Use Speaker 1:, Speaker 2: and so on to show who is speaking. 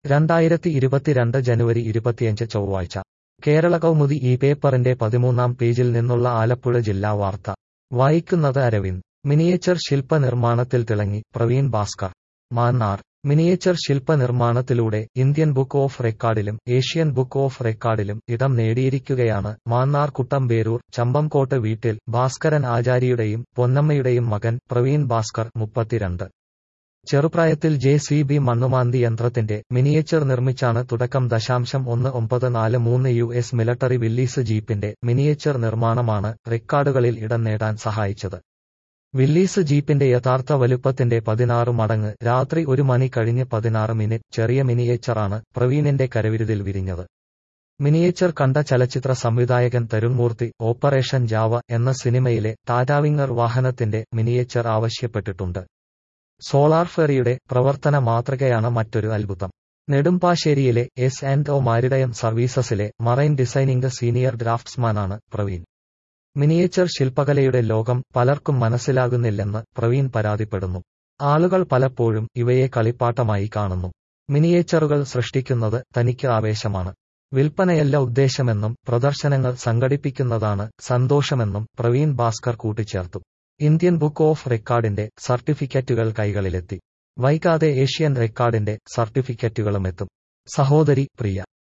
Speaker 1: രണ്ടായിരത്തി ഇരുപത്തിരണ്ട് ജനുവരി ഇരുപത്തിയഞ്ച് ചൊവ്വാഴ്ച കേരള കൗമുദി ഈ പേപ്പറിന്റെ പതിമൂന്നാം പേജിൽ നിന്നുള്ള ആലപ്പുഴ ജില്ലാ വാർത്ത വായിക്കുന്നത് അരവിന്ദ് മിനിയേച്ചർ ശില്പ നിർമ്മാണത്തിൽ തിളങ്ങി പ്രവീൺ ഭാസ്കർ മാന്നാർ മിനിയേച്ചർ ശില്പ നിർമ്മാണത്തിലൂടെ ഇന്ത്യൻ ബുക്ക് ഓഫ് റെക്കോർഡിലും ഏഷ്യൻ ബുക്ക് ഓഫ് റെക്കോർഡിലും ഇടം നേടിയിരിക്കുകയാണ് മാന്നാർ കുട്ടമ്പേരൂർ ചമ്പംകോട്ട് വീട്ടിൽ ഭാസ്കരൻ ആചാര്യയുടെയും പൊന്നമ്മയുടെയും മകൻ പ്രവീൺ ഭാസ്കർ മുപ്പത്തിരണ്ട് ചെറുപ്രായത്തിൽ ജെ സി ബി മണ്ണുമാന്തി യന്ത്രത്തിന്റെ മിനിയേച്ചർ നിർമ്മിച്ചാണ് തുടക്കം ദശാംശം ഒന്ന് ഒമ്പത് നാല് മൂന്ന് യു എസ് മിലിട്ടറി വില്ലീസ് ജീപ്പിന്റെ മിനിയേച്ചർ നിർമ്മാണമാണ് റെക്കോർഡുകളിൽ ഇടം നേടാൻ സഹായിച്ചത് വില്ലീസ് ജീപ്പിന്റെ യഥാർത്ഥ വലുപ്പത്തിന്റെ പതിനാറ് മടങ്ങ് രാത്രി ഒരു മണി കഴിഞ്ഞ് പതിനാറ് മിനിറ്റ് ചെറിയ മിനിയേച്ചറാണ് പ്രവീണിന്റെ കരവിരുതിൽ വിരിഞ്ഞത് മിനിയേച്ചർ കണ്ട ചലച്ചിത്ര സംവിധായകൻ തരുൺമൂർത്തി ഓപ്പറേഷൻ ജാവ എന്ന സിനിമയിലെ ടാറ്റാവിങ്ങർ വാഹനത്തിന്റെ മിനിയേച്ചർ ആവശ്യപ്പെട്ടിട്ടുണ്ട് സോളാർ ഫെറിയുടെ പ്രവർത്തന മാതൃകയാണ് മറ്റൊരു അത്ഭുതം നെടുമ്പാശ്ശേരിയിലെ എസ് ആൻഡ് ഒ മാരിടയം സർവീസസിലെ മറൈൻ ഡിസൈനിംഗ് സീനിയർ ഡ്രാഫ്റ്റ്സ്മാനാണ് പ്രവീൺ മിനിയേച്ചർ ശില്പകലയുടെ ലോകം പലർക്കും മനസ്സിലാകുന്നില്ലെന്ന് പ്രവീൺ പരാതിപ്പെടുന്നു ആളുകൾ പലപ്പോഴും ഇവയെ കളിപ്പാട്ടമായി കാണുന്നു മിനിയേച്ചറുകൾ സൃഷ്ടിക്കുന്നത് തനിക്ക് ആവേശമാണ് വിൽപ്പനയല്ല ഉദ്ദേശമെന്നും പ്രദർശനങ്ങൾ സംഘടിപ്പിക്കുന്നതാണ് സന്തോഷമെന്നും പ്രവീൺ ഭാസ്കർ കൂട്ടിച്ചേർത്തു ഇന്ത്യൻ ബുക്ക് ഓഫ് റെക്കോർഡിന്റെ സർട്ടിഫിക്കറ്റുകൾ കൈകളിലെത്തി വൈകാതെ ഏഷ്യൻ റെക്കോർഡിന്റെ സർട്ടിഫിക്കറ്റുകളുമെത്തും സഹോദരി പ്രിയ